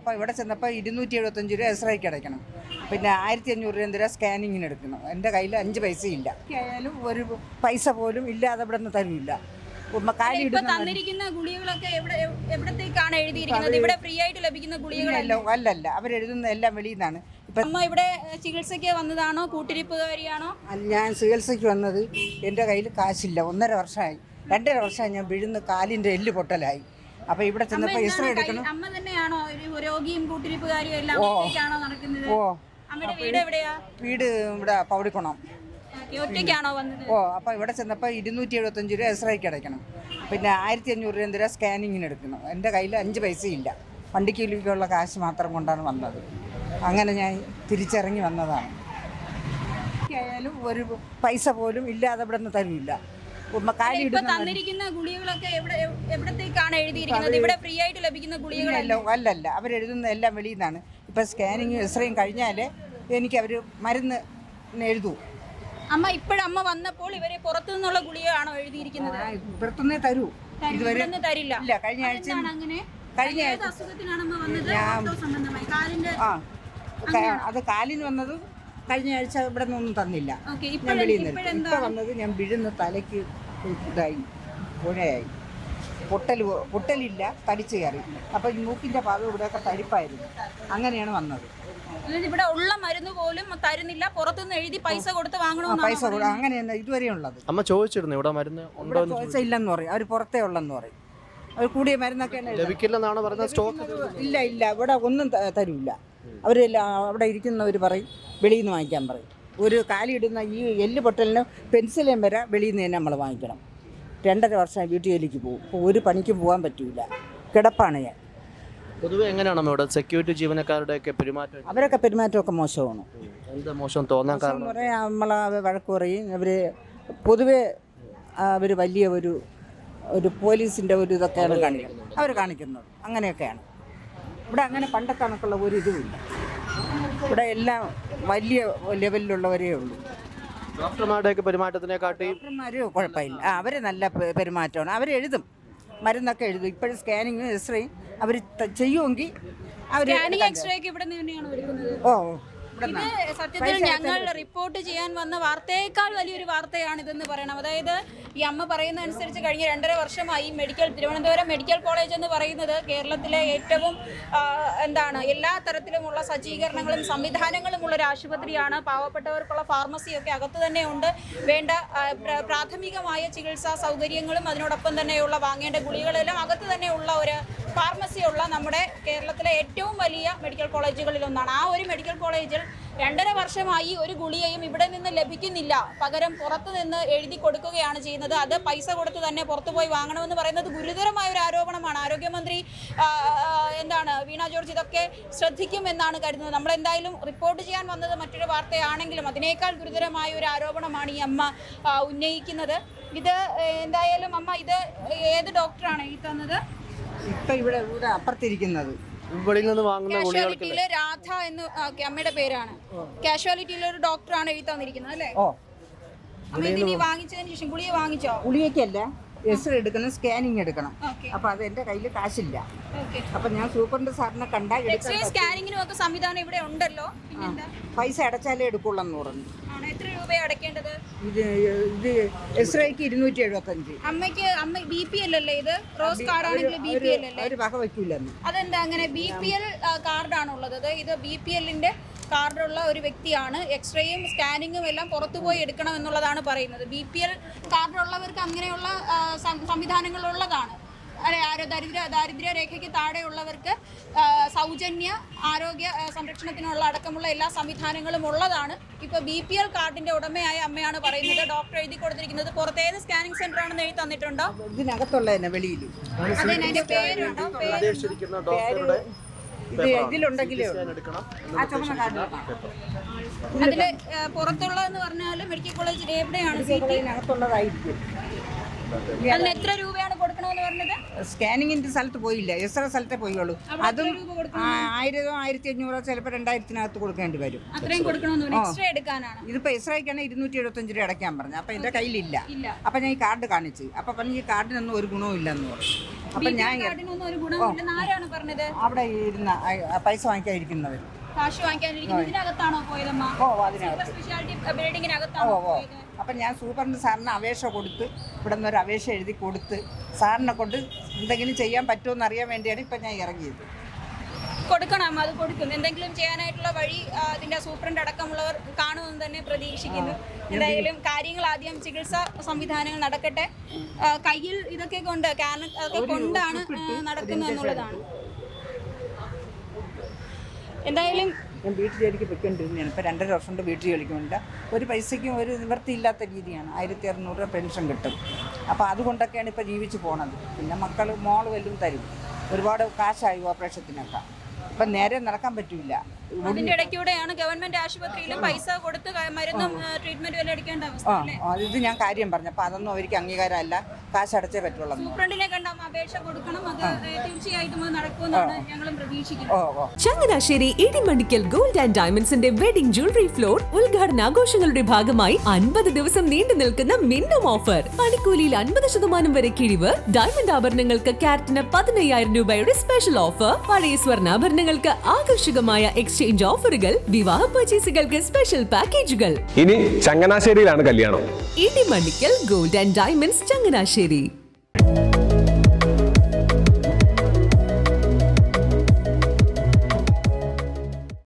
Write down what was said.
അപ്പോൾ ഇവിടെ ചെന്നപ്പോൾ ഇരുന്നൂറ്റി എഴുപത്തഞ്ച് രൂപ എക്സ്റേക്ക് അടയ്ക്കണം പിന്നെ ആയിരത്തി അഞ്ഞൂറ് രൂപ എന്തിനാ സ്കാനിങ്ങിന് എടുക്കണം എൻ്റെ കയ്യിൽ അഞ്ച് പൈസ ഇല്ല ആയാലും ഒരു പൈസ പോലും ഇല്ലാതെ ഇവിടെ നിന്ന് തരില്ല ഉമ്മ കാലി ഇപ്പൊ ഇടുന്ന തന്നിരിക്കുന്ന ഗുളികകളൊക്കെ എവിടെ എവിടത്തേക്കാണ് എഴുതിയിരിക്കുന്നത് ഇവിടെ ഫ്രീ ആയിട്ട് ലഭിക്കുന്ന ഗുളികകൾ അല്ല അല്ലല്ല അവരെഴുതുന്ന എല്ലാം വെളിയിൽ നിന്നാണ് ഇപ്പം അമ്മ ഇവിടെ ഏഹ്, ചികിത്സയ്ക്ക് വന്നതാണോ കൂട്ടിരിപ്പുകാരിയാണോ ഞാൻ ചികിത്സയ്ക്ക് വന്നത് എൻ്റെ കയ്യിൽ കാശില്ല ഒന്നര വർഷമായി രണ്ടര വർഷമായി ഞാൻ വീഴുന്ന കാലിൻ്റെ എല്ല് പൊട്ടലായി അപ്പോൾ ഇവിടെ ചെന്നപ്പോൾ എക്സ്റേ എടുക്കണം അമ്മ തന്നെയാണോ ഒരു രോഗിയും കൂട്ടിരിപ്പുകാരിയും എല്ലാം ഒറ്റയ്ക്കാണോ നടക്കുന്നത് ഓ അമ്മയുടെ വീട് എവിടെയാ വീട് ഇവിടെ പൗടിക്കുണം ഓക്കേ, ഒറ്റയ്ക്കാണോ വന്നത് ഓ അപ്പോൾ ഇവിടെ ചെന്നപ്പോൾ ഇരുന്നൂറ്റി എഴുപത്തഞ്ച് രൂപ എക്സ്റേക്ക് അടയ്ക്കണം പിന്നെ ആയിരത്തി അഞ്ഞൂറ് രൂപ എന്തിനാ സ്കാനിങ്ങിന് എടുക്കണം എൻ്റെ കയ്യിൽ അഞ്ച് പൈസ ഇല്ല വണ്ടിക്കൂലിക്കുള്ള കാശ് മാത്രം കൊണ്ടാണ് വന്നത് അങ്ങനെ ഞാൻ തിരിച്ചിറങ്ങി വന്നതാണ് ആയാലും ഒരു പൈസ പോലും ഇല്ലാതെ ഇവിടെ നിന്ന് തരില്ല ഉമ്മ കാലി ഇപ്പൊ ഇടുന്ന തന്നിരിക്കുന്ന ഗുളികകളൊക്കെ എവിടെ എവിടത്തേക്കാണ് എഴുതിയിരിക്കുന്നത് ഇവിടെ ഫ്രീ ആയിട്ട് ലഭിക്കുന്ന ഗുളികകൾ അല്ല അല്ലല്ല അവരെഴുതുന്ന എല്ലാം വെളിയിൽ നിന്നാണ് ഇപ്പം സ്കാനിങ്ങും എക്സ്റേയും കഴിഞ്ഞാൽ എനിക്ക് അവർ മരുന്ന് എഴുതൂ അമ്മ ഇപ്പോഴമ്മ വന്നപ്പോൾ ഇവരെ പുറത്തു നിന്നുള്ള ഗുളികയാണോ എഴുതിയിരിക്കുന്നത് പുറത്തുനിന്നേ തരൂ ഇതുവരെ ഇവിടുന്ന് തരില്ല ഇല്ല കഴിഞ്ഞ ആഴ്ച എന്താണ് അങ്ങനെ കഴിഞ്ഞ ഏത് അസുഖത്തിനാണ് അമ്മ വന്നത് ഓട്ടോ സംബന്ധമായി കാലിന്റെ ആ ക- അത് കാലിന് വന്നത് കഴിഞ്ഞ ആഴ്ച ഇവിടെ നിന്നൊന്നും തന്നില്ല ഓക്കെ ഞാൻ ഇപ്പോഴും വെളിയിൽ നിന്ന് ഇപ്പോഴെന്താ ഇപ്പം വന്നത് ഞാൻ വിഴുന്ന തലയ്ക്ക് ഇതായി പുഴയായി പൊട്ടൽ പൊട്ടലില്ല തടിച്ച് കയറി അപ്പോൾ ഈ മൂക്കിൻ്റെ ഭാഗം ഇവിടെയൊക്കെ തരിപ്പായിരുന്നു അങ്ങനെയാണ് വന്നത് അതായത് ഇവിടെ ഉള്ള മരുന്ന് പോലും തരുന്നില്ല പുറത്തുനിന്ന് എഴുതി പൈസ കൊടുത്ത് ആ വാങ്ങണമെന്നാണ് പൈസ കൊടു അങ്ങനെ തന്നെ ഇതുവരെ ഉള്ളത് അമ്മ ചോദിച്ചിരുന്നു ഇവിടെ മരുന്ന് ഉണ്ടോ ഇവിടെ എന്ന് ചോദിച്ചാൽ ഇല്ലെന്ന് പറയും അവർ പുറത്തേ ഉള്ളെന്ന് പറയും അവർ കൂടിയ മരുന്നൊക്കെയാണ് എഴുതുന്നത്. ലഭിക്കില്ലെന്നാണ് പറയുന്നത് സ്റ്റോക്ക് ഇല്ല ഇല്ല ഇവിടെ ഒന്നും ത- തരൂല അവരെല്ലാം അവിടെ ഇരിക്കുന്നവർ പറയും വെളിയിൽ നിന്ന് വാങ്ങിക്കാൻ പറയും ഒരു കാലിയിടുന്ന ഈ എല്ല് പൊട്ടലിന് പെൻസിലേം വരെ വെളിയിൽ നിന്ന് തന്നെ നമ്മൾ വാങ്ങിക്കണം രണ്ടര വർഷം വീട്ടു ജോലിക്ക് പോകും ഇപ്പോൾ ഒരു പണിക്കും പോകാൻ പറ്റൂല കിടപ്പാണ് ഞാൻ പൊതുവെ എങ്ങനെയാണ് അമ്മ ഇവിടെ സെക്യൂരിറ്റി ജീവനക്കാരുടെയൊക്കെ പെരുമാറ്റം അവരൊക്കെ പെരുമാറ്റമൊക്കെ മോശമാണ് എന്ത് മോശം തോന്നാൻ കാരണം എന്ന് പറയാൻ നമ്മളെ വഴക്ക് പറയും അവർ പൊതുവെ അവർ വലിയ ഒരു ഒരു പോലീസിൻ്റെ ഒരു ഇതൊക്കെയാണ് കാണിക്കുന്നത് അവർ കാണിക്കുന്നത് അങ്ങനെയൊക്കെയാണ് ഇവിടെ അങ്ങനെ പണ്ടത്തെ കണക്കുള്ള ഒരു ഇതുമില്ല ഇവിടെ എല്ലാം വലിയ ലെവലിലുള്ളവരേ ഉള്ളൂ ഡോക്ടർമാരുടെയൊക്കെ പെരുമാറ്റത്തിനെക്കാട്ടി ഡോക്ടർമാർ കുഴപ്പമില്ല ആ അവർ നല്ല പെ- പെരുമാറ്റമാണ് അവരെഴുതും മരുന്നൊക്കെ എഴുതും ഇപ്പോഴും സ്കാനിങ്ങും എക്സ്റേയും അവർ ചെയ്യുമെങ്കിൽ അവർ സ്കാനിങ് എക്സ്റേ ഒക്കെ ഇവിടെ നിന്ന് തന്നെയാണോ എടുക്കുന്നത് ഓ ഇവിടെ ഇത് സത്യത്തിൽ ഞങ്ങൾ റിപ്പോർട്ട് ചെയ്യാൻ വന്ന വാർത്തയേക്കാൾ വലിയൊരു വാർത്തയാണ് ഇതെന്ന് പറയണം അതായത് ഈ അമ്മ പറയുന്ന അനുസരിച്ച് കഴിഞ്ഞ രണ്ടര വർഷമായി മെഡിക്കൽ തിരുവനന്തപുരം മെഡിക്കൽ കോളേജ് എന്ന് പറയുന്നത് കേരളത്തിലെ ഏറ്റവും ആ, എന്താണ് എല്ലാ തരത്തിലുമുള്ള സജ്ജീകരണങ്ങളും സംവിധാനങ്ങളും ഉള്ള ഒരു ആശുപത്രിയാണ് പാവപ്പെട്ടവർക്കുള്ള ഫാർമസിയൊക്കെ അകത്ത് തന്നെ ഉണ്ട് വേണ്ട ആ, പ്ര- പ്രാഥമികമായ ചികിത്സാ സൗകര്യങ്ങളും അതിനോടൊപ്പം തന്നെയുള്ള വാങ്ങേണ്ട ഗുളികളെല്ലാം അകത്ത് തന്നെ ഉള്ള ഒരു ഫാർമസി ഉള്ള നമ്മുടെ കേരളത്തിലെ ഏറ്റവും വലിയ മെഡിക്കൽ കോളേജുകളിൽ ഒന്നാണ് ആ ഒരു മെഡിക്കൽ കോളേജിൽ രണ്ടര വർഷമായി ഒരു ഗുളികയും ഇവിടെ നിന്ന് ലഭിക്കുന്നില്ല പകരം പുറത്തു നിന്ന് എഴുതി കൊടുക്കുകയാണ് ചെയ്യുന്നത് അത് പൈസ കൊടുത്ത് തന്നെ പുറത്തു പോയി വാങ്ങണമെന്ന് പറയുന്നത് ഗുരുതരമായ ഒരു ആരോപണമാണ് ആരോഗ്യമന്ത്രി ആ, ആ, എന്താണ് വീണ ജോർജ് ഇതൊക്കെ ശ്രദ്ധിക്കുമെന്നാണ് കരുതുന്നത് നമ്മൾ എന്തായാലും റിപ്പോർട്ട് ചെയ്യാൻ വന്നത് മറ്റൊരു വാർത്തയാണെങ്കിലും അതിനേക്കാൾ ഗുരുതരമായ ഒരു ആരോപണമാണ് ഈ അമ്മ ആ, ഉന്നയിക്കുന്നത് ഇത് ഏ, എന്തായാലും അമ്മ ഇത് ഏത് ഡോക്ടറാണ് ഈ തന്നത് ഇപ്പം ഇവിടെ ഇവിടെ അപ്പുറത്തിരിക്കുന്നത് വെളിയിൽ നിന്ന് വാങ്ങുന്ന ഗുളികൾക്ക് കാഷ്വാലിറ്റിയിലെ രാധ എന്ന് ആ, ഓക്കേ, അമ്മയുടെ പേരാണ് കാഷ്വാലിറ്റിയിലെ ഒരു ഡോക്ടറാണ് എഴുതി തന്നിരിക്കുന്നത് അല്ലേ ഓ അമ്മ ഇത് നീ വാങ്ങിച്ചതിന് ശേഷം ഗുളിക വാങ്ങിച്ചോ ഗുളികയ്ക്കല്ല എക്സ്റേ എടുക്കണം സ്കാനിങ് എടുക്കണം ഓക്കെ അപ്പോൾ അത് എൻ്റെ കയ്യിൽ കാശില്ല ഓക്കെ അപ്പം ഞാൻ സൂപ്രണ്ട് സാറിനെ കണ്ടാൽ എടുക്കാൻ എക്സ്റേ സ്കാനിങ്ങിനും ഒക്കെ സംവിധാനം ഇവിടെ ഉണ്ടല്ലോ പിന്നെന്താ പൈസ അടച്ചാലേ എടുക്കുള്ളൂ എന്ന് പറഞ്ഞു ആണ് എത്ര രൂപയാണ് അടയ്ക്കേണ്ടത് ഇത് ഇത് എക്സ്റേക്ക് ഇരുന്നൂറ്റി എഴുപത്തഞ്ച് അമ്മയ്ക്ക് അമ്മ ബി പി എൽ അല്ലേ ഇത് റോസ് കാർഡ് ആണെങ്കിൽ ബി പി എൽ അല്ലേ അവർ വക വയ്ക്കൂലെന്ന് അതെന്താ അങ്ങനെ ബി പി എൽ കാർഡാണുള്ളത് അത് ഇത് ബി പി എല്ലിന്റെ കാർഡുള്ള ഒരു വ്യക്തിയാണ് എക്സ്റേയും സ്കാനിങ്ങും എല്ലാം പുറത്തു പോയി എടുക്കണം എന്നുള്ളതാണ് പറയുന്നത് ബി പി എൽ കാർഡുള്ളവർക്ക് അങ്ങനെയുള്ള ആ, സം- സംവിധാനങ്ങളുള്ളതാണ് അല്ലെ ആരോ ദരിദ്ര ദാരിദ്ര്യ രേഖയ്ക്ക് താഴെയുള്ളവർക്ക് ആ, സൗജന്യ ആരോഗ്യ ആ, സംരക്ഷണത്തിനുള്ള അടക്കമുള്ള എല്ലാ സംവിധാനങ്ങളും ഉള്ളതാണ് ഇപ്പോൾ ബി പി എൽ കാർഡിന്റെ ഉടമയായ അമ്മയാണ് പറയുന്നത് ഡോക്ടർ എഴുതി കൊടുത്തിരിക്കുന്നത് പുറത്തേത് സ്കാനിങ് സെന്റർ ആണെന്ന് എഴുതി തന്നിട്ടുണ്ടോ ഇതിനകത്തുള്ള തന്നെ വെളിയിൽ അതിന് അതിന്റെ പേരുണ്ടോ പേര് ഉദ്ദേശിച്ചിരിക്കുന്ന ഡോക്ടറുടെ ഇത് ഇതിലുണ്ടെങ്കിലേ ഉള്ളൂ. എടുക്കണം ആ ചുമന്ന കാർഡ് അതില് ഏഹ്, പുറത്തുള്ളതെന്ന് പറഞ്ഞാൽ മെഡിക്കൽ കോളേജിൽ എവിടെയാണ് സീറ്റ് ഇതിനകത്തുള്ളതായിരിക്കും അതിന് എത്ര രൂപയാണ് കൊടുക്കണമെന്ന് പറഞ്ഞത് സ്കാനിങ്ങിന്റെ സ്ഥലത്ത് പോയില്ല എക്സ്റേ സ്ഥലത്തെ പോയുള്ളൂ അവിടെ എത്ര അതും രൂപ കൊടുക്കണം ആ, ആയിരമോ ആയിരത്തി അഞ്ഞൂറോ ചിലപ്പോൾ രണ്ടായിരത്തിനകത്ത് കൊടുക്കേണ്ടി വരും അത്രയും കൊടുക്കണമെന്ന് പറഞ്ഞു എക്സ്റേ എടുക്കാനാണ് ഇതിപ്പോൾ എക്സ്റേക്കാണ് ഇരുന്നൂറ്റി എഴുപത്തഞ്ച് രൂപ അടയ്ക്കാൻ പറഞ്ഞു അപ്പോൾ എൻ്റെ കയ്യിലില്ല ഇല്ല അപ്പം ഞാൻ ഈ കാർഡ് കാണിച്ച് അപ്പോൾ പറഞ്ഞു ഈ കാർഡിനൊന്നും ഒരു ഗുണവും ഇല്ലെന്ന് പറഞ്ഞു അപ്പം ഞാൻ ബി.പി.എൽ കാർഡിനൊന്നും ഒരു ഗുണമില്ലെന്ന് ആരാണ് പറഞ്ഞത് അവിടെ ഇരുന്ന ആ- ആ പൈസ വാങ്ങിക്കാതിരിക്കുന്നവർ കാശ് വാങ്ങിക്കാനിരിക്കുന്നത് ഇതിനകത്താണോ പോയതമ്മ ഓ അതിനകത്ത് സൂപ്പർ സ്പെഷ്യാലിറ്റി ബിൽഡിങ്ങിനകത്താണോ ഓ ഓ പോയത് അപ്പം ഞാൻ സൂപ്പറിന് സാറിന് അപേക്ഷ കൊടുത്ത് ഇവിടെ നിന്ന് ഒരു അപേക്ഷ എഴുതി കൊടുത്ത് സാറിനെ കൊണ്ട് എന്തെങ്കിലും ചെയ്യാൻ പറ്റുമോ അറിയാൻ വേണ്ടിയാണ് ഇപ്പം ഞാൻ ഇറങ്ങിയത് കൊടുക്കണം അത് കൊടുക്കും എന്തെങ്കിലും ചെയ്യാനായിട്ടുള്ള വഴി ആ, അതിന്റെ സൂപ്രണ്ട് അടക്കമുള്ളവർ കാണുമെന്ന് തന്നെ പ്രതീക്ഷിക്കുന്നു എന്തായാലും കാര്യങ്ങൾ ആദ്യം ചികിത്സാ സംവിധാനങ്ങൾ നടക്കട്ടെ ആ, കയ്യിൽ ഇതൊക്കെ കൊണ്ട് കാരണം അതൊക്കെ കൊണ്ടാണ് ആ, നടക്കുന്നത് എന്നുള്ളതാണ് എന്തായാലും ഞാൻ വീട്ടു ജോലിക്ക് പൊയ്ക്കൊണ്ടിരുന്നതാണ് ഇപ്പം രണ്ടര വർഷം കൊണ്ട് വീട്ടു ജോലിക്കുമില്ല ഒരു പൈസയ്ക്കും ഒരു നിവൃത്തിയില്ലാത്ത രീതിയാണ് ആയിരത്തി അറുന്നൂറ് രൂപ പെൻഷൻ കിട്ടും അപ്പോൾ അതുകൊണ്ടൊക്കെയാണ് ഇപ്പോൾ ജീവിച്ച് പോണത് പിന്നെ മക്കൾ മോൾ വല്ലതും തരും ഒരുപാട് കാശായി ഓപ്പറേഷത്തിനൊക്കെ ഇപ്പം നേരെ നടക്കാൻ പറ്റില്ല അതിന്റെ ഇടയ്ക്കൂടെയാണ് ഗവൺമെന്റ് ആശുപത്രിയിലും പൈസ കൊടുത്ത് ക- മരുന്നും ട്രീറ്റ്മെന്റും എല്ലാം എടുക്കേണ്ട അവസ്ഥ ആ അല്ലേ ആ, ഇത് ഞാൻ കാര്യം പറഞ്ഞു അപ്പോൾ അതൊന്നും അവർക്ക് അംഗീകാരമല്ല കാശ് അടച്ചേ പറ്റുള്ളൂ സൂപ്രണ്ടിനെ കണ്ടാൽ അപേക്ഷ കൊടുക്കണം അത് ഏ, തീർച്ചയായിട്ടും അത് നടക്കുമെന്നാണ് ഞങ്ങളും പ്രതീക്ഷിക്കുന്നത് ഓ ഓ ചങ്ങനാശ്ശേരി ഇടിമണിക്കൽ ഗോൾഡ് ആൻഡ് ഡയമണ്ട്സിന്റെ വെഡിംഗ് ജ്വല്ലറി ഫ്ലോർ ഉദ്ഘാടനാഘോഷങ്ങളുടെ ഭാഗമായി അൻപത് ദിവസം നീണ്ടു നിൽക്കുന്ന മിന്നം ഓഫർ പണിക്കൂലിയിൽ അൻപത് ശതമാനം വരെ കിഴിവ് ഡയമണ്ട് ആഭരണങ്ങൾക്ക് ക്യാരറ്റിന് പതിനയ്യായിരം രൂപയുടെ സ്പെഷ്യൽ ഓഫർ പഴയ സ്വർണ്ണാഭരണങ്ങൾക്ക് ആകർഷകമായ എക്സ്ചേഞ്ച് ഓഫറുകൾ വിവാഹ പർച്ചേസുകൾക്ക് സ്പെഷ്യൽ പാക്കേജുകൾ ഇനി ചങ്ങനാശ്ശേരിയിലാണ് കല്യാണം Idimannickal gold and diamonds Changanassery